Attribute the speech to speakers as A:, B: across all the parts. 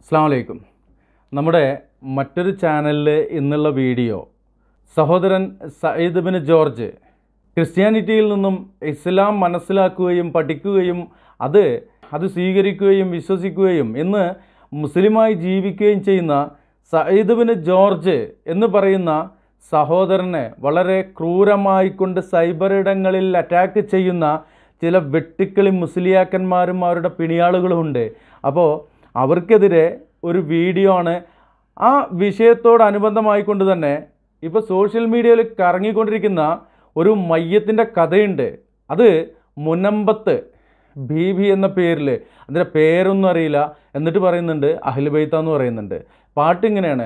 A: അസ്സാം വലൈക്കും നമ്മുടെ മറ്റൊരു ചാനലിൽ ഇന്നുള്ള വീഡിയോ സഹോദരൻ സയ്യിദ് ബിൻ ജോർജ് ക്രിസ്ത്യാനിറ്റിയിൽ നിന്നും ഇസ്ലാം മനസ്സിലാക്കുകയും പഠിക്കുകയും അത് അത് സ്വീകരിക്കുകയും വിശ്വസിക്കുകയും ഇന്ന് മുസ്ലിമായി ജീവിക്കുകയും ചെയ്യുന്ന സയ്യിദ് ബിൻ ജോർജ് എന്ന് പറയുന്ന സഹോദരനെ വളരെ ക്രൂരമായി കൊണ്ട് സൈബർ ഇടങ്ങളിൽ അറ്റാക്ക് ചെയ്യുന്ന ചില വെട്ടിക്കളി മുസ്ലിയാക്കന്മാരും അവരുടെ പിണിയാളുകളുമുണ്ട് അപ്പോൾ അവർക്കെതിരെ ഒരു വീഡിയോ ആണ് ആ വിഷയത്തോടനുബന്ധമായിക്കൊണ്ട് തന്നെ ഇപ്പോൾ സോഷ്യൽ മീഡിയയിൽ കറങ്ങിക്കൊണ്ടിരിക്കുന്ന ഒരു മയ്യത്തിൻ്റെ കഥയുണ്ട് അത് മുനമ്പത്ത് ബീബി എന്ന പേരിൽ അതിൻ്റെ പേരൊന്നും അറിയില്ല എന്നിട്ട് പറയുന്നുണ്ട് അഹിൽബൈത്ത എന്ന് പറയുന്നുണ്ട് പാട്ട് ഇങ്ങനെയാണ്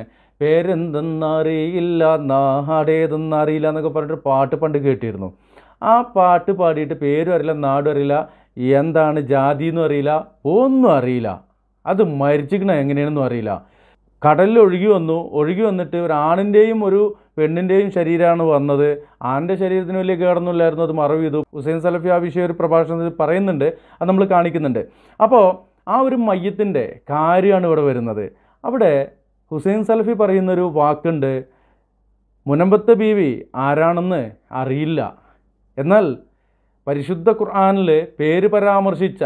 A: പേരെന്തെന്നറിയില്ല നാടേതെന്നറിയില്ല എന്നൊക്കെ പറഞ്ഞിട്ട് പാട്ട് പണ്ട് കേട്ടിരുന്നു ആ പാട്ട് പാടിയിട്ട് പേരും അറിയില്ല നാടും അറിയില്ല എന്താണ് ജാതി എന്നും അറിയില്ല ഒന്നും അറിയില്ല അത് മരിച്ചിക്കണ എങ്ങനെയാണെന്നും അറിയില്ല കടലിൽ ഒഴുകി വന്നു ഒഴുകി വന്നിട്ട് ഒരു ആണിൻ്റെയും ഒരു പെണ്ണിൻ്റെയും ശരീരമാണ് വന്നത് ആണിൻ്റെ ശരീരത്തിന് വലിയ കേടൊന്നുമില്ലായിരുന്നു അത് മറവ് ചെയ്തു ഹുസൈൻ സലഫി ആ വിഷയം ഒരു പ്രഭാഷണത്തിൽ പറയുന്നുണ്ട് അത് നമ്മൾ കാണിക്കുന്നുണ്ട് അപ്പോൾ ആ ഒരു മയ്യത്തിൻ്റെ കാര്യമാണ് ഇവിടെ വരുന്നത് അവിടെ ഹുസൈൻ സലഫി പറയുന്നൊരു വാക്കുണ്ട് മുനമ്പത്ത് ബീവി ആരാണെന്ന് അറിയില്ല എന്നാൽ പരിശുദ്ധ ഖുർആാനിൽ പേര് പരാമർശിച്ച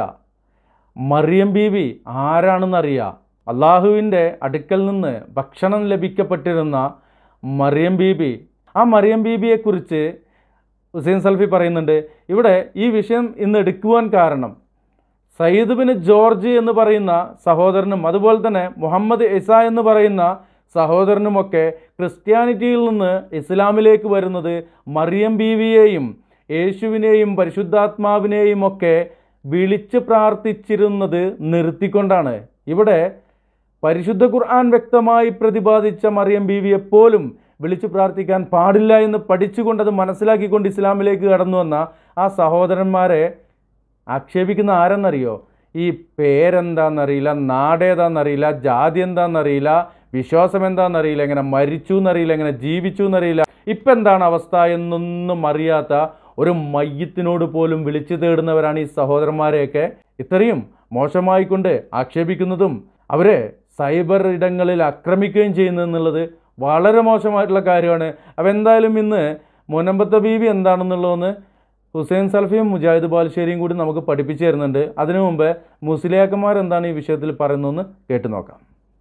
A: മറിയം ബീവി ആരാണെന്നറിയാം അള്ളാഹുവിൻ്റെ അടുക്കൽ നിന്ന് ഭക്ഷണം ലഭിക്കപ്പെട്ടിരുന്ന മറിയം ബീബി ആ മറിയം ബീബിയെക്കുറിച്ച് ഹുസൈൻ സൽഫി പറയുന്നുണ്ട് ഇവിടെ ഈ വിഷയം ഇന്ന് എടുക്കുവാൻ കാരണം സയ്യിദ് ബിൻ ജോർജ് എന്ന് പറയുന്ന സഹോദരനും അതുപോലെ തന്നെ മുഹമ്മദ് ഇസ എന്ന് പറയുന്ന സഹോദരനുമൊക്കെ ക്രിസ്ത്യാനിറ്റിയിൽ നിന്ന് ഇസ്ലാമിലേക്ക് വരുന്നത് മറിയം ബീവിയെയും യേശുവിനെയും പരിശുദ്ധാത്മാവിനെയും ഒക്കെ വിളിച്ച് പ്രാർത്ഥിച്ചിരുന്നത് നിർത്തിക്കൊണ്ടാണ് ഇവിടെ പരിശുദ്ധ ഖുർആൻ വ്യക്തമായി പ്രതിപാദിച്ച മറിയം ബീവിയെ പോലും വിളിച്ചു പ്രാർത്ഥിക്കാൻ പാടില്ല എന്ന് പഠിച്ചുകൊണ്ട് അത് മനസ്സിലാക്കിക്കൊണ്ട് ഇസ്ലാമിലേക്ക് കടന്നു വന്ന ആ സഹോദരന്മാരെ ആക്ഷേപിക്കുന്ന ആരെന്നറിയോ ഈ പേരെന്താണെന്നറിയില്ല നാടേതാണെന്നറിയില്ല ജാതി എന്താണെന്നറിയില്ല വിശ്വാസം എന്താണെന്നറിയില്ല എങ്ങനെ മരിച്ചു എന്നറിയില്ല എങ്ങനെ ജീവിച്ചു എന്നറിയില്ല ഇപ്പം എന്താണ് അവസ്ഥ എന്നൊന്നും അറിയാത്ത ഒരു മയ്യത്തിനോട് പോലും വിളിച്ചു തേടുന്നവരാണ് ഈ സഹോദരന്മാരെയൊക്കെ ഇത്രയും മോശമായിക്കൊണ്ട് ആക്ഷേപിക്കുന്നതും അവരെ സൈബർ ഇടങ്ങളിൽ ആക്രമിക്കുകയും ചെയ്യുന്നു എന്നുള്ളത് വളരെ മോശമായിട്ടുള്ള കാര്യമാണ് അപ്പോൾ എന്തായാലും ഇന്ന് മുനമ്പത്തെ ബീവി എന്താണെന്നുള്ളതെന്ന് ഹുസൈൻ സൽഫിയും മുജാഹിദ് ബാലുശ്ശേരിയും കൂടി നമുക്ക് പഠിപ്പിച്ചു തരുന്നുണ്ട് അതിനു മുമ്പ് മുസ്ലിയാക്കന്മാർ എന്താണ് ഈ വിഷയത്തിൽ പറയുന്നതെന്ന് കേട്ടു നോക്കാം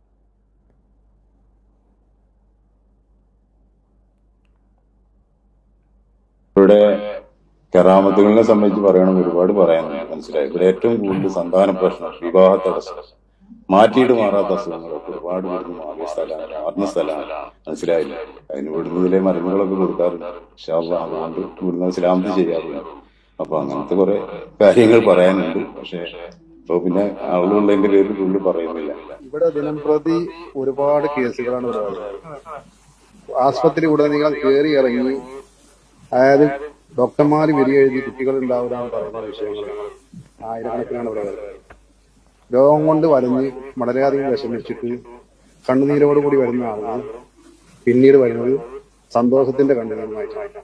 B: ഇവിടെ കറാമത്തുകളെ സംബന്ധിച്ച് പറയണം ഒരുപാട് പറയാനുണ്ട് മനസ്സിലായി ഇവിടെ ഏറ്റവും കൂടുതൽ സന്താന പ്രശ്നം വിവാഹ തടസ്സം മാറ്റിയിട്ട് മാറാത്ത അസുഖങ്ങളൊക്കെ ഒരുപാട് ഇവിടുന്ന് മാറിയ സ്ഥലമാണ് മാറുന്ന സ്ഥലമാണ് മനസ്സിലായില്ല അതിന് ഇവിടുന്ന് ഇതിലെ മരുന്നുകളൊക്കെ കൊടുക്കാറുണ്ട് പക്ഷെ അതുകൊണ്ട് ഇവിടുന്ന് ഇസ്ലാമത്ത് ചെയ്യാറുണ്ട് അപ്പൊ അങ്ങനത്തെ കുറെ കാര്യങ്ങൾ പറയാനുണ്ട് പക്ഷെ ഇപ്പൊ പിന്നെ ആളുകളുള്ളതിന്റെ പേരിൽ കൂടുതൽ പറയുന്നില്ല
C: ഇവിടെ ദിനം പ്രതി ഒരുപാട് കേസുകളാണ് വരുന്നത് ആസ്പത്രി ഉടനീളം കയറി ഇറങ്ങി അതായത് ഡോക്ടർമാർ വിരിയെഴുതി കുട്ടികൾ ഉണ്ടാവില്ല എന്ന് പറയുന്ന വിഷയങ്ങൾ ആയിരക്കണക്കിനാണ് ഇവിടെ വരുന്നത് രോഗം കൊണ്ട് വരഞ്ഞ് വളരെയധികം വിഷമിച്ചിട്ട് കണ്ണുനീരോട് കൂടി വരുന്ന ആളുകൾ പിന്നീട് വരുന്നത് സന്തോഷത്തിന്റെ കണ്ണുനീരുമായിട്ടാണ്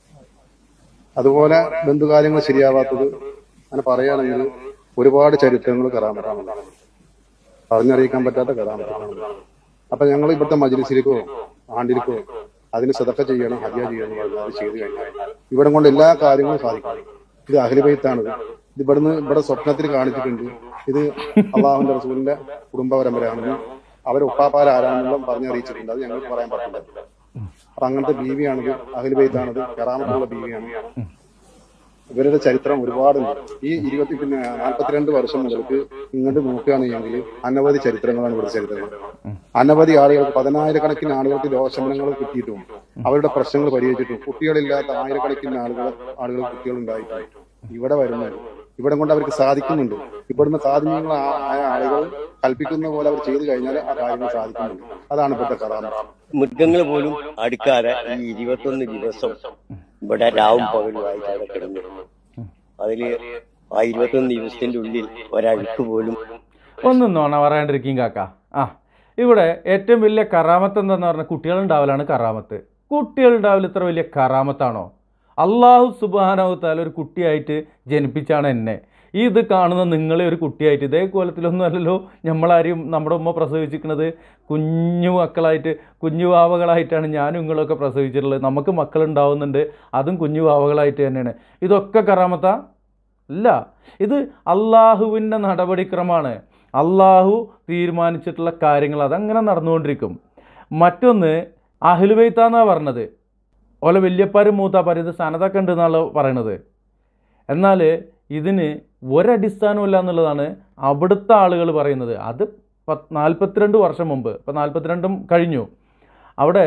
C: അതുപോലെ ബന്ധുകാര്യങ്ങൾ ശരിയാവാത്തത് അങ്ങനെ പറയുകയാണെങ്കിൽ ഒരുപാട് ചരിത്രങ്ങൾ കറാമത്താണുള്ളത് പറഞ്ഞറിയിക്കാൻ പറ്റാത്ത കഥാപാത്രമാണ് അപ്പൊ ഞങ്ങൾ ഇവിടുത്തെ മജ്ലിസിലേക്കോ ആണ്ടിലേക്കോ അതിന് സതക്ക ചെയ്യണം ഹദിയ ചെയ്യണം എന്ന് പറഞ്ഞാൽ അത് ചെയ്തു കഴിഞ്ഞാൽ ഇവിടെ കൊണ്ട് എല്ലാ കാര്യങ്ങളും സാധിക്കും ഇത് അഖിലബൈത്താണ് ഇത് ഇവിടുന്ന് ഇവിടെ സ്വപ്നത്തിൽ കാണിച്ചിട്ടുണ്ട് ഇത് അള്ളാഹുന്റെ റസൂലിന്റെ കുടുംബ പരമ്പരയാണെന്ന് അവരെ ഉപ്പാപ്പാർ ആരാണെന്നെല്ലാം പറഞ്ഞറിയിച്ചിട്ടുണ്ട് അത് ഞങ്ങൾക്ക് പറയാൻ പറ്റില്ല അപ്പൊ അങ്ങനത്തെ ബീവിയാണിത് അഖിലബൈത്താണിത് കറാമത്തുള്ള ബീവിയാണ് ഇവരുടെ ചരിത്രം ഒരുപാടുണ്ട് ഈ ഇരുപത്തി പിന്നെ നാൽപ്പത്തിരണ്ട് വർഷം മുതൽക്ക് ഇങ്ങോട്ട് നോക്കുകയാണെങ്കിൽ അനവധി ചരിത്രങ്ങളാണ് ഇവിടെ ചരിത്രങ്ങൾ അനവധി ആളുകൾക്ക് പതിനായിരക്കണക്കിന് ആളുകൾക്ക് രോഗശമനങ്ങൾ കിട്ടിയിട്ടും അവരുടെ പ്രശ്നങ്ങൾ പരിഹരിച്ചിട്ടും കുട്ടികളില്ലാത്ത ആയിരക്കണക്കിന് ആളുകൾ ആളുകൾ കുട്ടികൾ ഉണ്ടായിട്ടുണ്ട് ഇവിടെ വരുന്നത് ഇവിടെ കൊണ്ട് അവർക്ക് സാധിക്കുന്നുണ്ട് ഇവിടുന്ന് സാധനങ്ങൾ ആയ ആളുകൾ കൽപ്പിക്കുന്ന പോലെ അവർ ചെയ്തു കഴിഞ്ഞാൽ ആ കാര്യങ്ങൾ സാധിക്കുന്നുണ്ട് അതാണ് ഇവിടുത്തെ കഥാമ
D: മൃഗങ്ങൾ പോലും അടുക്കാതെ ഈ ഇരുപത്തൊന്ന് ദിവസം ഇവിടെ രാവും പകലുമായിട്ട് അവിടെ കിടന്നു അതില് ആ ഇരുപത്തൊന്ന് ദിവസത്തിന്റെ ഉള്ളിൽ ഒരഴുക്ക് പോലും
A: ഒന്നും നോണ പറയാണ്ടിരിക്കും കാക്ക ആ ഇവിടെ ഏറ്റവും വലിയ കറാമത്ത് എന്താന്ന് പറഞ്ഞാൽ കുട്ടികളുണ്ടാവലാണ് കറാമത്ത് കുട്ടികളുണ്ടാവൽ ഇത്ര വലിയ കറാമത്താണോ അള്ളാഹു സുബാനവത്താൽ ഒരു കുട്ടിയായിട്ട് ജനിപ്പിച്ചാണ് എന്നെ ഈ ഇത് കാണുന്ന നിങ്ങളെ ഒരു കുട്ടിയായിട്ട് ഇതേ കോലത്തിലൊന്നും അല്ലല്ലോ നമ്മളാരെയും നമ്മുടെ ഉമ്മ പ്രസവിച്ചിരിക്കുന്നത് കുഞ്ഞു മക്കളായിട്ട് കുഞ്ഞു വാവകളായിട്ടാണ് ഞാനും നിങ്ങളൊക്കെ പ്രസവിച്ചിട്ടുള്ളത് നമുക്ക് മക്കളുണ്ടാവുന്നുണ്ട് അതും കുഞ്ഞു വാവകളായിട്ട് തന്നെയാണ് ഇതൊക്കെ കറാമത്ത ഇല്ല ഇത് അള്ളാഹുവിൻ്റെ നടപടിക്രമമാണ് അള്ളാഹു തീരുമാനിച്ചിട്ടുള്ള കാര്യങ്ങൾ അതങ്ങനെ നടന്നുകൊണ്ടിരിക്കും മറ്റൊന്ന് അഹ്ലുബൈത്താന്നാണ് പറഞ്ഞത് ഓല വല്യപ്പാരും മൂത്താപ്പാരും ഇത് സനതൊക്കെ ഉണ്ട് എന്നാണ് പറയണത് എന്നാൽ ഇതിന് ഒരടിസ്ഥാനവും ഇല്ല എന്നുള്ളതാണ് അവിടുത്തെ ആളുകൾ പറയുന്നത് അത് പത്ത് നാൽപ്പത്തിരണ്ട് വർഷം മുമ്പ് ഇപ്പം നാൽപ്പത്തിരണ്ടും കഴിഞ്ഞു അവിടെ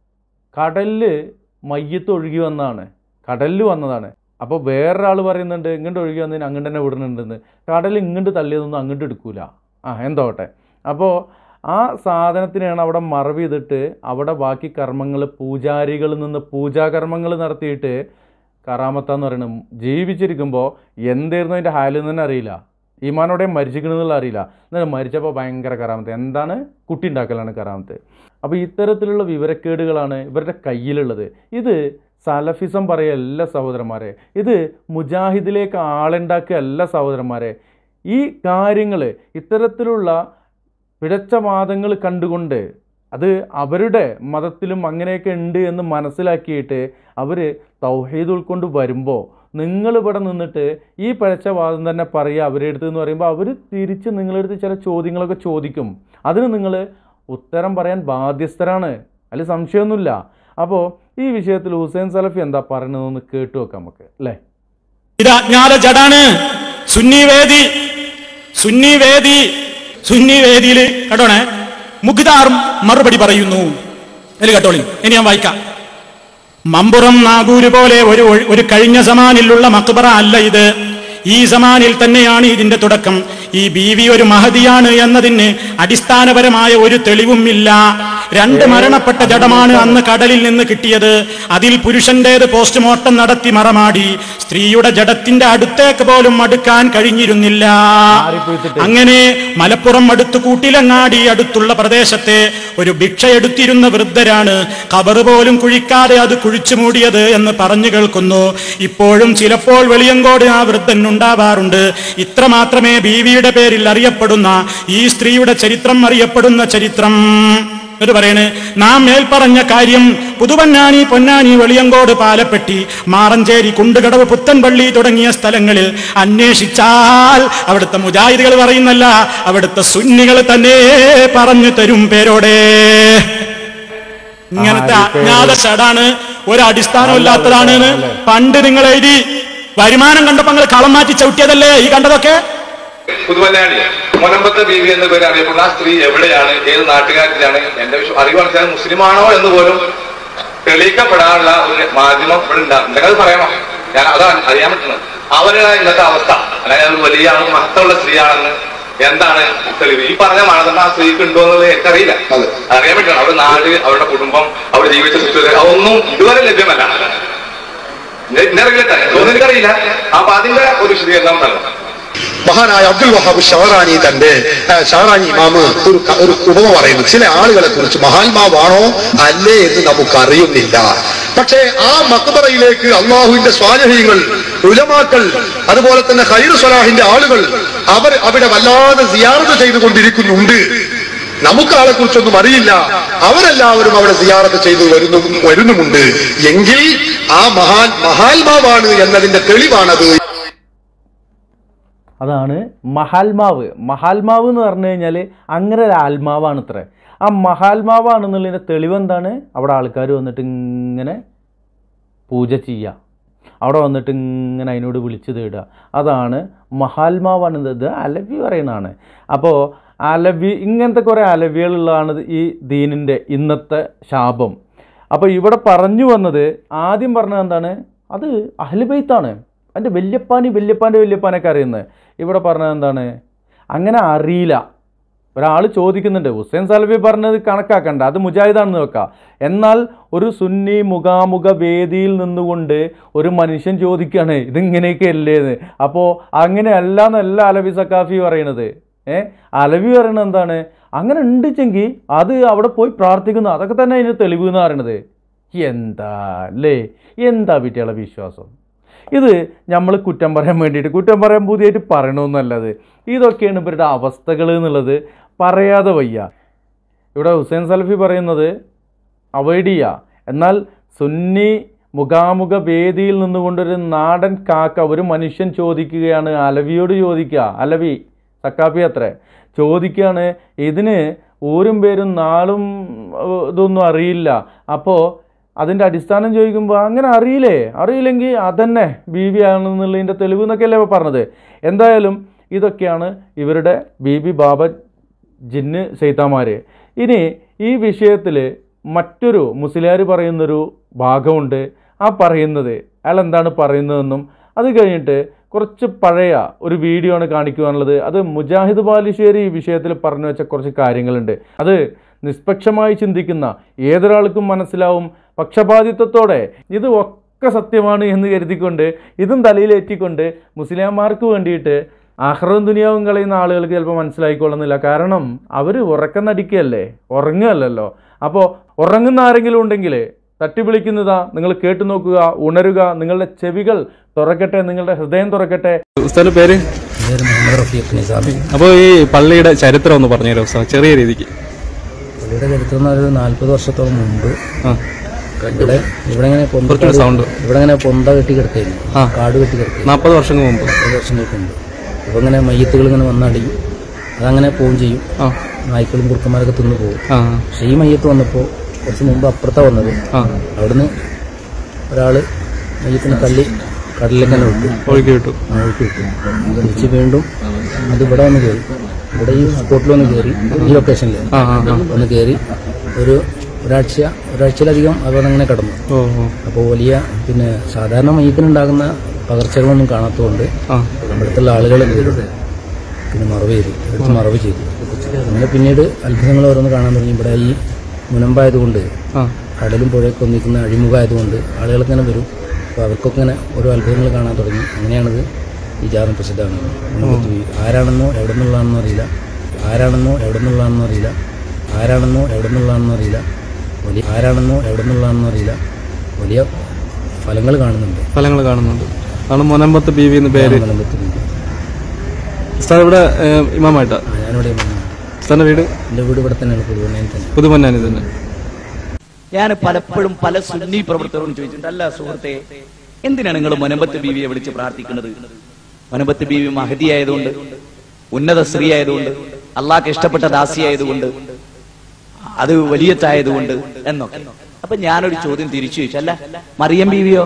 A: കടലിൽ മയ്യത്ത് ഒഴുകി വന്നതാണ് കടലിൽ വന്നതാണ് അപ്പോൾ വേറൊരാൾ പറയുന്നുണ്ട് ഇങ്ങോട്ട് ഒഴുകി വന്നതിന് അങ്ങോട്ട് തന്നെ വിടുന്നുണ്ടെന്ന് കടൽ ഇങ്ങോട്ട് തള്ളിയതൊന്നും അങ്ങോട്ട് എടുക്കൂല ആ എന്തോട്ടെ അപ്പോൾ ആ സാധനത്തിനെയാണ് അവിടെ മറവ് ചെയ്തിട്ട് അവിടെ ബാക്കി കർമ്മങ്ങൾ പൂജാരികളിൽ നിന്ന് പൂജാകർമ്മങ്ങൾ നടത്തിയിട്ട് കറാമത്താന്ന് പറയണം ജീവിച്ചിരിക്കുമ്പോൾ എന്തായിരുന്നു അതിൻ്റെ ഹാലെന്ന് തന്നെ അറിയില്ല ഈമാനോടെ മരിച്ചിക്കണമെന്നുള്ള അറിയില്ല എന്നാലും മരിച്ചപ്പോൾ ഭയങ്കര കറാമത്ത് എന്താണ് കുട്ടി ഉണ്ടാക്കലാണ് കറാമത്ത് അപ്പോൾ ഇത്തരത്തിലുള്ള വിവരക്കേടുകളാണ് ഇവരുടെ കയ്യിലുള്ളത് ഇത് സലഫിസം പറയല്ല സഹോദരന്മാരെ ഇത് മുജാഹിദിലേക്ക് ആളുണ്ടാക്കുകയല്ല സഹോദരന്മാരെ ഈ കാര്യങ്ങൾ ഇത്തരത്തിലുള്ള പിഴച്ച വാദങ്ങൾ കണ്ടുകൊണ്ട് അത് അവരുടെ മതത്തിലും അങ്ങനെയൊക്കെ ഉണ്ട് എന്ന് മനസ്സിലാക്കിയിട്ട് അവർ തൗഹീദ് ഉൾക്കൊണ്ട് വരുമ്പോൾ നിങ്ങൾ ഇവിടെ നിന്നിട്ട് ഈ പഴച്ച വാദം തന്നെ പറയുക അവരുടെ അടുത്ത് എന്ന് പറയുമ്പോൾ അവർ തിരിച്ച് നിങ്ങളുടെ അടുത്ത് ചില ചോദ്യങ്ങളൊക്കെ ചോദിക്കും അതിന് നിങ്ങൾ ഉത്തരം പറയാൻ ബാധ്യസ്ഥരാണ് അതിൽ സംശയമൊന്നുമില്ല അപ്പോൾ ഈ വിഷയത്തിൽ ഹുസൈൻ സലഫി എന്താ പറയുന്നതെന്ന് കേട്ടു വെക്കാം നമുക്ക് അല്ലേ
E: ഇത് അജ്ഞാത ജഡാണ് സുന്നി വേദി സുന്നി വേദി സുന്നി വേദിയിൽ കേട്ടോണേ മുഖ്താർ മറുപടി പറയുന്നു ഇതിൽ കേട്ടോളി ഇനി ഞാൻ വായിക്കാം മമ്പുറം നാഗൂര് പോലെ ഒരു ഒഴി- ഒരു കഴിഞ്ഞ സമാനിലുള്ള മക്ബറ അല്ല ഇത് ഈ സമാനിൽ തന്നെയാണ് ഇതിന്റെ തുടക്കം ഈ ബീവി ഒരു മഹതിയാണ് എന്നതിന് അടിസ്ഥാനപരമായ ഒരു തെളിവും ഇല്ല രണ്ട് മരണപ്പെട്ട ജഡമാണ് അന്ന് കടലിൽ നിന്ന് കിട്ടിയത് അതിൽ പുരുഷന്റേത് പോസ്റ്റ്മോർട്ടം നടത്തി മറമാടി സ്ത്രീയുടെ ജഡത്തിന്റെ അടുത്തേക്ക് പോലും അടുക്കാൻ കഴിഞ്ഞിരുന്നില്ല
A: മാറിപ്പോയിത്തിട്ട്.
E: അങ്ങനെ മലപ്പുറം അടുത്ത് കൂട്ടിലങ്ങാടി അടുത്തുള്ള പ്രദേശത്തെ ഒരു ഭിക്ഷ എടുത്തിരുന്ന വൃദ്ധരാണ് കബറ് പോലും കുഴിക്കാതെ അത് കുഴിച്ചു മൂടിയത് എന്ന് പറഞ്ഞു കേൾക്കുന്നു ഇപ്പോഴും ചിലപ്പോൾ വെളിയങ്കോട് ആ വൃദ്ധൻ ഉണ്ടാവാറുണ്ട് ഇത്ര മാത്രമേ ബീവിയുടെ പേരിൽ അറിയപ്പെടുന്ന ഈ സ്ത്രീയുടെ ചരിത്രം അറിയപ്പെടുന്ന ചരിത്രം ഇത് പറയണ് നാം മേൽപ്പറഞ്ഞ കാര്യം പുതുവന്നാനി പൊന്നാനി വെളിയങ്കോട് പാലപ്പെട്ടി മാറഞ്ചേരി കുണ്ടുകടവ് പുത്തൻപള്ളി തുടങ്ങിയ സ്ഥലങ്ങളിൽ അന്വേഷിച്ചാൽ അവിടുത്തെ മുജാഹിദുകൾ പറയുന്നല്ല അവിടുത്തെ സുന്നികൾ തന്നെ പറഞ്ഞു തരും പേരോടെ ഇങ്ങനത്തെ
A: ആ, ഈ പേര്.
E: അജ്ഞാത ചടാണ് ഒരു അടിസ്ഥാനമില്ലാത്തതാണ് എന്ന് പണ്ട് നിങ്ങൾ എഴുതി വരുമാനം കണ്ടപ്പോ നിങ്ങൾ കളം മാറ്റി ചവിട്ടിയതല്ലേ ഈ കണ്ടതൊക്കെ
F: പുതുമലയാളി മുനമ്പത്തെ ബീവി എന്ന പേര് അറിയപ്പെടുന്ന ആ സ്ത്രീ എവിടെയാണ് ഏത് നാട്ടുകാരിലാണ് എന്റെ വിശ്വ- അറിവ് മനസ്സിലായ മുസ്ലിമാണോ എന്ന് പോലും തെളിയിക്കപ്പെടാനുള്ള ഒരു മാധ്യമം ഇവിടെ ഉണ്ടാകും എന്തൊക്കെ അത് പറയണം ഞാൻ അതാണ് അറിയാൻ പറ്റുന്നത് അവരുടെ ഇന്നത്തെ അവസ്ഥ അതായത് ഒരു വലിയ ആൾ മഹത്തുള്ള സ്ത്രീയാണെന്ന് എന്താണ് തെളിവ് ഈ പറഞ്ഞ മാനദണ്ഡം ആ സ്ത്രീക്ക് ഉണ്ടോ എന്നുള്ളത് എനിക്കറിയില്ല അറിയാൻ പറ്റണം അവരുടെ നാട് അവരുടെ കുടുംബം അവരുടെ ജീവിത ചുറ്റുപാട് അതൊന്നും ഇതുവരെ ലഭ്യമല്ല എന്നെ അറിയില്ല തോന്നുന്നു എനിക്കറിയില്ല അപ്പൊ അതിന്റെ ഒരു വിശദീകരണം തരണം
G: മഹാനായ അബ്ദുൽ വഹാബ് ഷഹറാനി തന്റെ ആ, ഷഹറാനി ഇമാമ് ഒരു ക- ഒരു ഉപമ പറയുന്നു ചില ആളുകളെ കുറിച്ച് മഹാത്മാവാണോ അല്ലേ എന്ന് നമുക്ക് അറിയുന്നില്ല പക്ഷേ ആ മക്ബറയിലേക്ക് അള്ളാഹുവിന്റെ സ്വാധീനങ്ങൾ ഉലമാക്കൾ അതുപോലെ തന്നെ ഹൈർ സ്വലാഹിന്റെ ആളുകൾ അവർ അവിടെ വല്ലാതെ സിയാറത്ത് ചെയ്തുകൊണ്ടിരിക്കുന്നുണ്ട് നമുക്ക് ആളെ കുറിച്ചൊന്നും അറിയില്ല അവരെല്ലാവരും അവിടെ സിയാറത്ത് ചെയ്തു വരുന്നു വരുന്നുമുണ്ട് എങ്കിൽ ആ മഹാൻ മഹാത്മാവാണ് എന്നതിന്റെ തെളിവാണത്
A: അതാണ് മഹാത്മാവ് മഹാത്മാവ് എന്ന് പറഞ്ഞു കഴിഞ്ഞാൽ അങ്ങനെ ഒരു ആത്മാവാണ് ഇത്ര ആ മഹാത്മാവാണെന്നുള്ളതിൻ്റെ തെളിവെന്താണ് അവിടെ ആൾക്കാർ വന്നിട്ട് ഇങ്ങനെ പൂജ ചെയ്യുക അവിടെ വന്നിട്ട് ഇങ്ങനെ അതിനോട് വിളിച്ചു തേടുക അതാണ് മഹാത്മാവാണ് ഇത് അലവി പറയുന്നതാണ് അപ്പോൾ അലവി ഇങ്ങനത്തെ കുറേ അലവികളുള്ളതാണ് ഈ ദീനിൻ്റെ ഇന്നത്തെ ശാപം അപ്പോൾ ഇവിടെ പറഞ്ഞു വന്നത് ആദ്യം പറഞ്ഞത് എന്താണ് അത് അഹ്ലുബൈത്താണ് അതിൻ്റെ വല്യപ്പാനി വല്യപ്പാൻ്റെ വല്യപ്പാനൊക്കെ അറിയുന്നത് ഇവിടെ പറഞ്ഞത് എന്താണ് അങ്ങനെ അറിയില്ല ഒരാൾ ചോദിക്കുന്നുണ്ട് ഹുസൈൻ സലഫി പറഞ്ഞത് കണക്കാക്കണ്ട അത് മുജാഹിദാണെന്ന് വെക്കാം എന്നാൽ ഒരു സുന്നി മുഖാമുഖ വേദിയിൽ നിന്നുകൊണ്ട് ഒരു മനുഷ്യൻ ചോദിക്കുകയാണ് ഇതിങ്ങനെയൊക്കെ അല്ലേന്ന് അപ്പോൾ അങ്ങനെയല്ല എന്നല്ല അലവി സക്കാഫി പറയണത് ഏ അലവി പറയണത് എന്താണ് അങ്ങനെ ഉണ്ടിച്ചെങ്കിൽ അത് അവിടെ പോയി പ്രാർത്ഥിക്കുന്നു അതൊക്കെ തന്നെ അതിന് തെളിവ് എന്ന് പറയണത് എന്താ അല്ലേ എന്താ പറ്റിയുള്ള വിശ്വാസം ഇത് നമ്മൾ കുറ്റം പറയാൻ വേണ്ടിയിട്ട് കുറ്റം പറയാൻ പുതിയായിട്ട് പറയണമെന്നല്ലത് ഇതൊക്കെയാണ് ഇവരുടെ അവസ്ഥകൾ എന്നുള്ളത് പറയാതെ വയ്യ ഇവിടെ ഹുസൈൻ സലഫി പറയുന്നത് അവോയ്ഡ് ചെയ്യുക എന്നാൽ സുന്നി മുഖാമുഖ വേദിയിൽ നിന്നുകൊണ്ടൊരു നാടൻ കാക്ക ഒരു മനുഷ്യൻ ചോദിക്കുകയാണ് അലവിയോട് ചോദിക്കുക അലവി സക്കാപ്പി അത്രേ ചോദിക്കുകയാണ് ഇതിന് ഊരും പേരും നാളും ഏഹ്, ഇതൊന്നും അറിയില്ല അപ്പോൾ അതിൻ്റെ അടിസ്ഥാനം ചോദിക്കുമ്പോൾ അങ്ങനെ അറിയില്ലേ അറിയില്ലെങ്കിൽ അതന്നെ ബി ബി ആണെന്നുള്ളതിൻ്റെ തെളിവ് എന്നൊക്കെയല്ലേ ഇപ്പൊ പറഞ്ഞത് എന്തായാലും ഇതൊക്കെയാണ് ഇവരുടെ ബി ബി ബാബ ജിന്ന് ചെയ്താമാർ ഇനി ഈ വിഷയത്തിൽ മറ്റൊരു മുസ്ലിയാർ പറയുന്നൊരു ഭാഗമുണ്ട് ആ പറയുന്നത് അയാൾ എന്താണ് പറയുന്നതെന്നും അത് കഴിഞ്ഞിട്ട് കുറച്ച് പഴയ ഒരു വീഡിയോ ആണ് കാണിക്കുവാനുള്ളത് അത് മുജാഹിദ് ബാലുശ്ശേരി ഈ വിഷയത്തിൽ പറഞ്ഞു വെച്ച കുറച്ച് കാര്യങ്ങളുണ്ട് അത് നിഷ്പക്ഷമായി ചിന്തിക്കുന്ന ഏതൊരാൾക്കും മനസ്സിലാവും പക്ഷപാതിത്വത്തോടെ ഇത് ഒക്കെ സത്യമാണ് എന്ന് കരുതിക്കൊണ്ട് ഇതും തലയിലേറ്റിക്കൊണ്ട് മുസ്ലിംമാർക്ക് വേണ്ടിയിട്ട് ആഹ്റവും ദുനിയാവും കളയുന്ന ആളുകൾക്ക് ചിലപ്പോൾ മനസ്സിലായിക്കൊള്ളുന്നില്ല കാരണം അവർ ഉറക്കം നടിക്കുകയല്ലേ ഉറങ്ങുകയല്ലല്ലോ അപ്പോൾ ഉറങ്ങുന്ന ആരെങ്കിലും ഉണ്ടെങ്കിൽ തട്ടി വിളിക്കുന്നതാ നിങ്ങൾ കേട്ടു നോക്കുക ഉണരുക നിങ്ങളുടെ ചെവികൾ തുറക്കട്ടെ നിങ്ങളുടെ ഹൃദയം തുറക്കട്ടെ
H: ഉസ്താദിന്റെ പേര്
I: പേര് മുഹമ്മദ് റഫീഖ് നിസാമി
H: അപ്പോൾ ഈ പള്ളിയുടെ ചരിത്രം ഒന്ന് പറഞ്ഞുതരാം ഉസ്താദ് ചെറിയ രീതിക്ക്
I: പള്ളിയുടെ ചരിത്രം എന്ന് പറയുന്നത് നാല്പത് വർഷത്തോളം മുമ്പ്
H: ആ
I: ഇവിടെ ഇവിടെ ഇങ്ങനെ പൊന്ത
H: കുറച്ചുകൂടി സൗണ്ട്
I: ഇവിടെ ഇങ്ങനെ പൊന്ത കെട്ടി കിടക്കായിരുന്നു
H: ആ.
I: കാട് കെട്ടി കിടക്കായിരുന്നു
H: നാൽപ്പത് വർഷങ്ങൾ മുമ്പ്
I: നാൽപ്പത് വർഷങ്ങൾക്ക് മുമ്പ് അപ്പോൾ ഇങ്ങനെ മയ്യത്തുകൾ ഇങ്ങനെ വന്നടിയും അതങ്ങനെ പോവും ചെയ്യും
H: ആ
I: നായ്ക്കളും കുറുക്കന്മാരൊക്കെ തിന്നു പോകും
H: ആ
I: പക്ഷേ ഈ മയ്യത്ത് വന്നപ്പോൾ കുറച്ച് മുമ്പ് അപ്പുറത്താ വന്നത്
H: ആ
I: അവിടുന്ന് ഒരാള് മയ്യത്തിനെ തള്ളി കടലിലേക്ക് തന്നെ വിട്ടു
H: ഒഴുക്കി വിട്ടു
I: ഒഴുക്കി വിട്ടു തിരിച്ച് വീണ്ടും അത് ഇവിടെ വന്ന് കയറി ഇവിടെ ഈ സ്പോട്ടിൽ വന്ന് കയറി ഈ ലൊക്കേഷനിൽ
H: ആ ആ ആ
I: വന്ന് കയറി ഒരു ഒരാഴ്ച ഒരാഴ്ചയിലധികം അവിടെ അങ്ങനെ കിടന്നു
H: ഓ ഓ
I: അപ്പോൾ വലിയ പിന്നെ സാധാരണ മയ്യത്തിനുണ്ടാകുന്ന പകർച്ചകളൊന്നും കാണാത്തതുകൊണ്ട്
H: ആ
I: ഇവിടുത്തെ ആളുകൾ എന്ത് ചെയ്തു പിന്നെ മറവ് ചെയ്തു എടുത്ത് മറവ് ചെയ്തു അങ്ങനെ പിന്നീട് അത്ഭുതങ്ങൾ ഓരോന്ന് കാണാൻ തുടങ്ങി ഇവിടെ ഈ മുനമ്പായതുകൊണ്ട്
H: ആ
I: കടലും പുഴയൊക്കെ ഒന്നിക്കുന്ന അഴിമുഖമായതുകൊണ്ട് ആളുകൾക്ക് ഇങ്ങനെ വരും അപ്പോൾ അവർക്കൊക്കെ ഇങ്ങനെ ഓരോ അത്ഭുതങ്ങൾ കാണാൻ തുടങ്ങി അങ്ങനെയാണിത് ഈ ജാതം പ്രസിദ്ധമാണ് മുനമ്പത്ത് വീ- ആരാണെന്നോ എവിടെ നിന്നുള്ളതാണെന്നോ അറിയില്ല ആരാണെന്നോ എവിടെ നിന്നുള്ളതാണെന്നോ അറിയില്ല ആരാണെന്നോ എവിടെ നിന്നുള്ളതാണെന്നോ അറിയില്ല വലിയ ആരാണെന്നോ എവിടെ നിന്നുള്ളതാണെന്നോ അറിയില്ല വലിയ ഫലങ്ങൾ കാണുന്നുണ്ട്
H: ഫലങ്ങൾ കാണുന്നുണ്ട് അതാണ് മൊനമ്പത്ത് ബി വി എന്ന് പേര്
I: മുനമ്പത്ത് വീട്
H: ഉസ്താദ് ഇവിടെ ഏഹ്, ഇമാമായിട്ടാ
I: ആ, ഞാനിവിടെ
H: ഉസ്താദിന്റെ വീട്
I: എൻ്റെ വീട് ഇവിടെ തന്നെയാണ് പുതുവണ്ണയിൽ തന്നെ
H: പുതുമന്നാനി തന്നെ
J: ഞാൻ പലപ്പോഴും പല സുന്നി പ്രവർത്തകരോടും ചോദിച്ചിട്ടുണ്ട് അല്ല സുഹൃത്തെ എന്തിനാണ് നിങ്ങൾ മുനമ്പത്ത് ബീവിയെ വിളിച്ച് പ്രാർത്ഥിക്കുന്നത് മുനമ്പത്ത് ബീവി മഹതി ആയതുകൊണ്ട് ഉന്നത സ്ത്രീ ആയതുകൊണ്ട് അള്ളാഹ്ക്ക് ഇഷ്ടപ്പെട്ട ദാസി ആയതുകൊണ്ട് അത് വലിയത്തായതുകൊണ്ട് എന്നൊക്കെ അപ്പൊ ഞാനൊരു ചോദ്യം തിരിച്ചു ചോദിച്ചു അല്ല മറിയം ബീവിയോ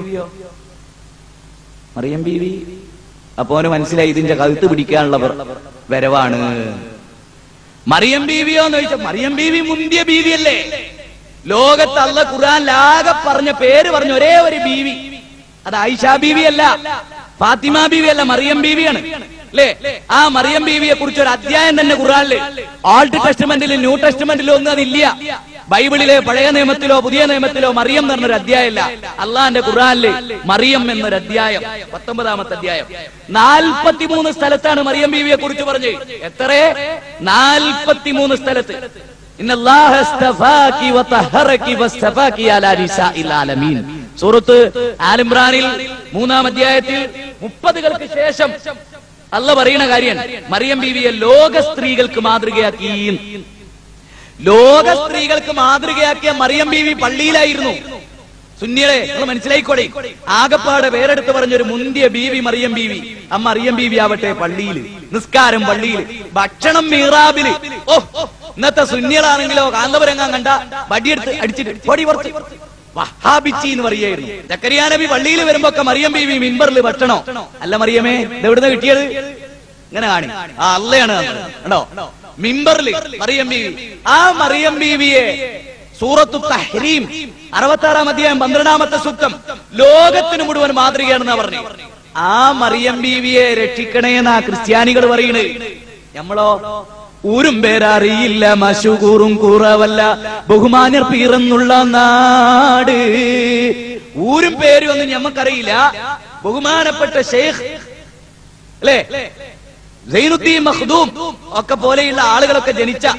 J: മറിയം ബീവി അപ്പൊ അവന് മനസ്സിലായി ഇതിന്റെ കഴുത്ത് പിടിക്കാനുള്ള വര- വരവാണ് മറിയം ബീവിയോ എന്ന് ചോദിച്ചാൽ മറിയം ബീവി മുന്തിയ ബീവിയല്ലേ ലോകത്ത് അല്ല ഖുർആനിലാകെ പറഞ്ഞ പേര് പറഞ്ഞ ഒരേ ഒരു ബീവി അത് ആയിഷ ബീവി അല്ല ഫാത്തിമ ബീവി അല്ല മറിയം ബീവിയാണ് അല്ലേ ആ മറിയം ബീവിയെ കുറിച്ച് ഒരു അധ്യായം തന്നെ ഖുർആനില് ഓൾഡ് ടെസ്റ്റ്മെന്റിലും ന്യൂ ടെസ്റ്റ്മെന്റിലും ഒന്നും അതില്ല ബൈബിളിലെ പഴയ നിയമത്തിലോ പുതിയ നിയമത്തിലോ മറിയം എന്ന് പറഞ്ഞൊരു അധ്യായമില്ല അള്ളാന്റെ ഖുർആനില് മറിയം എന്നൊരു അധ്യായം പത്തൊമ്പതാമത്തെ അധ്യായം നാൽപ്പത്തിമൂന്ന് സ്ഥലത്താണ് മറിയം ബീവിയെ കുറിച്ച് പറഞ്ഞ് എത്ര നാൽപ്പത്തിമൂന്ന് സ്ഥലത്ത് ഇന്ന അല്ലാഹ അസ്തഫാകി വതഹറകി വസ്തഫാകി അലാ നിസാഇൽ ആലമീൻ സൂറത്ത് ആലിമ്രാനിൽ മൂന്നാം അധ്യായത്തിൽ മുപ്പതുകൾക്ക് ശേഷം അല്ല പറയുന്ന കാര്യം മറിയം ബീവിയെ ലോക സ്ത്രീകൾക്ക് മാതൃകയാക്കി ലോക സ്ത്രീകൾക്ക് മാതൃകയാക്കിയ മറിയം ബീവി പള്ളിയിലായിരുന്നു സുന്നികളെ നിങ്ങൾ മനസ്സിലായിക്കോടെ ആകപ്പാടെ പേരെടുത്ത് പറഞ്ഞൊരു മുന്തിയ ബീവി മറിയം ബീവി ആ മറിയം ബീവി ആവട്ടെ പള്ളിയിൽ നിസ്കാരം പള്ളിയിൽ ഭക്ഷണം മീറാബില് ഓ ഇന്നത്തെ സുന്നികളാണെങ്കിലോ കാന്തപുരങ്ങാൻ കണ്ട വടിയെടുത്ത് അടിച്ചിട്ട് പൊടി പുറത്ത് വഹാബിച്ചി എന്ന് പറയായിരുന്നു ചക്കരിയാ നബി പള്ളിയിൽ വരുമ്പോ ഒക്കെ മറിയം ബീവി മിമ്പറിൽ ഭക്ഷണോ അല്ല മറിയമേ ഇതെവിടുന്ന് കിട്ടിയത് ഇങ്ങനെ കാണി ആ അല്ലയാണ് തന്നത്. കണ്ടോ മിമ്പറിൽ മറിയം ബീവി ആ മറിയം ബീവിയെ സൂറത്തു തഹ്രീം അറുപത്തി ആറാം അധ്യായം പന്ത്രണ്ടാമത്തെ സൂക്തം ലോകത്തിന് മുഴുവൻ മാതൃകയാണെന്നാ പറഞ്ഞു ആ മറിയം ബീവിയെ രക്ഷിക്കണേന്നാ ക്രിസ്ത്യാനികൾ പറയണ് നമ്മളോ ഊരും പേരറിയില്ല മശുകൂറും കൂറവല്ല ബഹുമാന്യർ പീറന്നുള്ള നാട് ഊരും പേരും ഒന്നും ഞമ്മക്കറിയില്ല ബഹുമാനപ്പെട്ട ഷെയ്ഖ് അല്ലേ സൈനുദ്ദീൻ മഖ്ദൂം ഒക്കെ പോലെയുള്ള ആളുകളൊക്കെ ജനിച്ച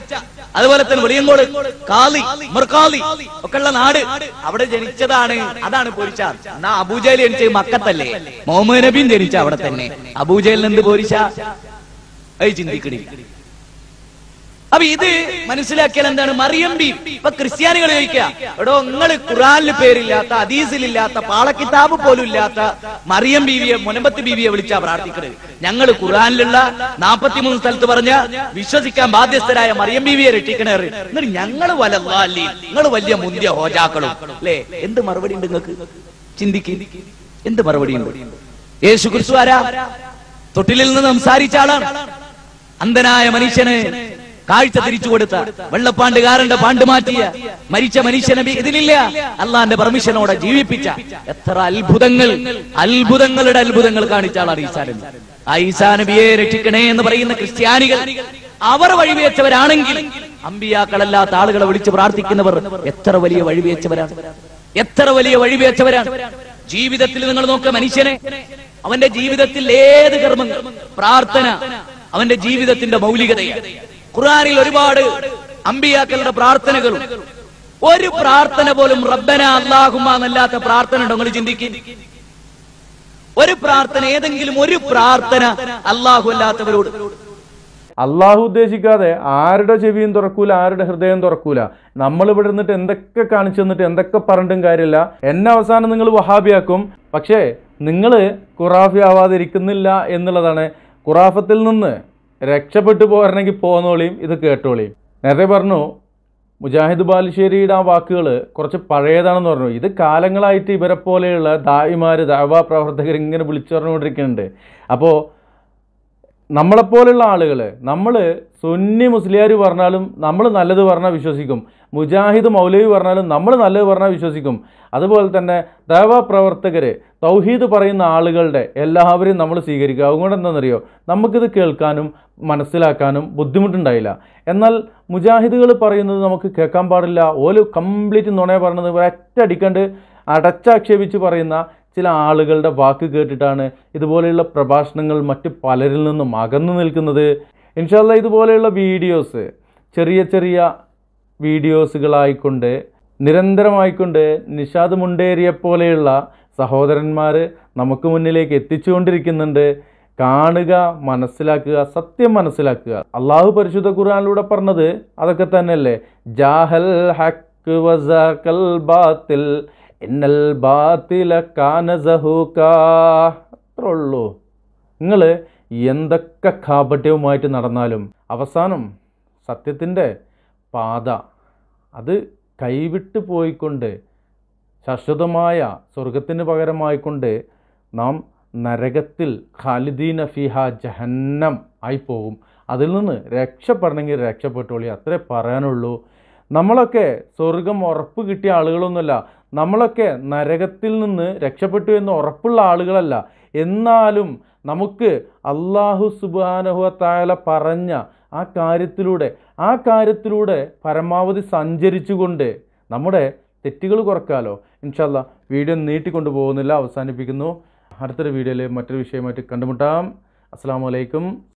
J: അതുപോലെ തന്നെ വെളിയങ്കോട് കാളി മർക്കാളി ഒക്കെ ഉള്ള നാട് അവിടെ ജനിച്ചതാണ് അതാണ് പോരിച്ച എന്നാ അബൂജയിൽ ജനിച്ചത് മക്കത്തല്ലേ മുഹമ്മദ് നബീൻ ജനിച്ച അവിടെ തന്നെ അബൂജയിൽ എന്ത് പോരിച്ച അത് ചിന്തിക്കണി അപ്പൊ ഇത് മനസ്സിലാക്കിയാൽ എന്താണ് മറിയം ബി ഇപ്പൊ ക്രിസ്ത്യാനികൾ ചോദിക്കുക എടോ നിങ്ങൾ ഖുറാനിൽ പേരില്ലാത്ത ഹദീസിലില്ലാത്ത പാളക്കിതാബ് പോലും ഇല്ലാത്ത മറിയം ബീവിയെ മുനമ്പത്ത് ബീവിയെ വിളിച്ചാ പ്രാർത്ഥിക്കരുത് ഞങ്ങൾ ഖുറാനിലുള്ള നാപ്പത്തിമൂന്ന് സ്ഥലത്ത് പറഞ്ഞ വിശ്വസിക്കാൻ ബാധ്യസ്ഥരായ മറിയം ബീവിയെ രക്ഷിക്കണേ നിങ്ങൾ ഞങ്ങൾ വലല്ലാലി നിങ്ങൾ വലിയ മുന്തിയ ഹോജാക്കളും അല്ലേ എന്ത് മറുപടി ഉണ്ട് നിങ്ങൾക്ക് ചിന്തിക്ക് എന്ത് മറുപടി ഉണ്ട് യേശു ക്രിസ്തു ആരാ തൊട്ടിലിൽ നിന്ന് സംസാരിച്ച ആളാണ് അന്ധനായ മനുഷ്യന് കാഴ്ച തിരിച്ചു കൊടുത്ത വെള്ളപ്പാണ്ടുകാരന്റെ പാണ്ട് മാറ്റിയ മരിച്ച മനുഷ്യനെ ബി- ഇതിലില്ല അള്ളാന്റെ പെർമിഷനോടെ ജീവിപ്പിച്ച എത്ര അത്ഭുതങ്ങൾ അത്ഭുതങ്ങളുടെ അത്ഭുതങ്ങൾ കാണിച്ച ആളാണ് ഈസാ നബി ആ ഈസാ നബിയെ രക്ഷിക്കണേ എന്ന് പറയുന്ന ക്രിസ്ത്യാനികൾ അവർ വഴിവെച്ചവരാണെങ്കിൽ അമ്പിയാക്കളല്ലാത്ത ആളുകളെ വിളിച്ച് പ്രാർത്ഥിക്കുന്നവർ എത്ര വലിയ വഴിവെച്ചവരാണ് എത്ര വലിയ വഴിവെച്ചവരാണ് ജീവിതത്തിൽ നിങ്ങൾ നോക്കുക മനുഷ്യനെ അവന്റെ ജീവിതത്തിൽ ഏത് കർമ്മങ്ങൾ പ്രാർത്ഥന അവന്റെ ജീവിതത്തിന്റെ മൗലികതയാണ് ഖുർആനിൽ ഒരുപാട് അമ്പിയാക്കളുടെ പ്രാർത്ഥനകളും ഒരു പ്രാർത്ഥന പോലും റബ്ബന അള്ളാഹുമ എന്നല്ലാത്ത പ്രാർത്ഥന ഉണ്ടോ നിങ്ങൾ ചിന്തിക്കും ഒരു പ്രാർത്ഥന ഏതെങ്കിലും ഒരു പ്രാർത്ഥന അള്ളാഹു അല്ലാത്തവരോട്
A: അള്ളാഹു ഉദ്ദേശിക്കാതെ ആരുടെ ചെവിയും തുറക്കൂല ആരുടെ ഹൃദയം തുറക്കൂല നമ്മൾ ഇവിടെ ഇരുന്നിട്ട് എന്തൊക്കെ കാണിച്ചു തന്നിട്ട് എന്തൊക്കെ പറഞ്ഞിട്ടും കാര്യമില്ല എന്നെ അവസാനം നിങ്ങൾ വഹാബിയാക്കും പക്ഷേ നിങ്ങൾ ഖുറാഫി ആവാതിരിക്കുന്നില്ല എന്നുള്ളതാണ് ഖുറാഫത്തിൽ നിന്ന് രക്ഷപ്പെട്ടു പോരണമെങ്കിൽ പോന്നോളിയും ഇത് കേട്ടോളിയും നേരത്തെ പറഞ്ഞു മുജാഹിദ് ബാലുശ്ശേരിയുടെ ആ വാക്കുകൾ കുറച്ച് പഴയതാണെന്ന് പറഞ്ഞു ഇത് കാലങ്ങളായിട്ട് ഇവരെ പോലെയുള്ള ദായിമാർ ദാവാ പ്രവർത്തകർ ഇങ്ങനെ വിളിച്ചു പറഞ്ഞുകൊണ്ടിരിക്കുന്നുണ്ട് അപ്പോൾ നമ്മളെപ്പോലുള്ള ആളുകൾ നമ്മൾ സുന്നി മുസ്ലിയാർ പറഞ്ഞാലും നമ്മൾ നല്ലത് പറഞ്ഞാൽ വിശ്വസിക്കും മുജാഹിദ് മൗലവി പറഞ്ഞാലും നമ്മൾ നല്ലത് പറഞ്ഞാൽ വിശ്വസിക്കും അതുപോലെ തന്നെ ദേവ പ്രവർത്തകർ തൗഹീദ് പറയുന്ന ആളുകളുടെ എല്ലാവരെയും നമ്മൾ സ്വീകരിക്കുക അതുകൊണ്ട് എന്താണെന്നറിയോ നമുക്കിത് കേൾക്കാനും മനസ്സിലാക്കാനും ബുദ്ധിമുട്ടുണ്ടായില്ല എന്നാൽ മുജാഹിദുകൾ പറയുന്നത് നമുക്ക് കേൾക്കാൻ പാടില്ല ഓല് കംപ്ലീറ്റ് നുണയെ പറഞ്ഞത് ഒരൊറ്റ അടച്ചാക്ഷേപിച്ച് പറയുന്ന ചില ആളുകളുടെ വാക്ക് കേട്ടിട്ടാണ് ഇതുപോലെയുള്ള പ്രഭാഷണങ്ങൾ മറ്റ് പലരിൽ നിന്നും അകന്നു നിൽക്കുന്നത് ഇൻഷാല്ല ഇതുപോലെയുള്ള വീഡിയോസ് ചെറിയ ചെറിയ വീഡിയോസുകളായിക്കൊണ്ട് നിരന്തരമായിക്കൊണ്ട് നിഷാദ് മുണ്ടേരിയെ പോലെയുള്ള സഹോദരന്മാർ നമുക്ക് മുന്നിലേക്ക് എത്തിച്ചുകൊണ്ടിരിക്കുന്നുണ്ട് കാണുക മനസ്സിലാക്കുക സത്യം മനസ്സിലാക്കുക അള്ളാഹു പരിശുദ്ധ ഖുർആനിലൂടെ പറഞ്ഞത് അതൊക്കെ തന്നെയല്ലേ ജാഹൽ ഹക്ക് വസകൽ ബാത്തിൽ ഇന്നൽ ബാത്തില കാന സഹൂക അത്രേ ഉള്ളൂ നിങ്ങൾ എന്തൊക്കെ കാപട്യവുമായിട്ട് നടന്നാലും അവസാനം സത്യത്തിൻ്റെ പാത അത് കൈവിട്ട് പോയിക്കൊണ്ട് ശാശ്വതമായ സ്വർഗത്തിന് പകരമായിക്കൊണ്ട് നാം നരകത്തിൽ ഖാലിദീന ഫിഹ ജഹന്നം ആയിപ്പോകും അതിൽ നിന്ന് രക്ഷപ്പെടണമെങ്കിൽ രക്ഷപ്പെട്ടോളി അത്രേ പറയാനുള്ളൂ നമ്മളൊക്കെ സ്വർഗം ഉറപ്പ് കിട്ടിയ ആളുകളൊന്നുമല്ല നമ്മളൊക്കെ നരകത്തിൽ നിന്ന് രക്ഷപ്പെട്ടു എന്ന് ഉറപ്പുള്ള ആളുകളല്ല എന്നാലും നമുക്ക് അള്ളാഹു സുബാനഹുവ തായാല പറഞ്ഞ ആ കാര്യത്തിലൂടെ ആ കാര്യത്തിലൂടെ പരമാവധി സഞ്ചരിച്ചുകൊണ്ട് നമ്മുടെ തെറ്റുകൾ കുറക്കാലോ ഇൻഷല്ല വീഡിയോ നീട്ടിക്കൊണ്ടു പോകുന്നില്ല അവസാനിപ്പിക്കുന്നു അടുത്തൊരു വീഡിയോയിൽ മറ്റൊരു വിഷയമായിട്ട് കണ്ടുമുട്ടാം അസ്സാം വലൈക്കും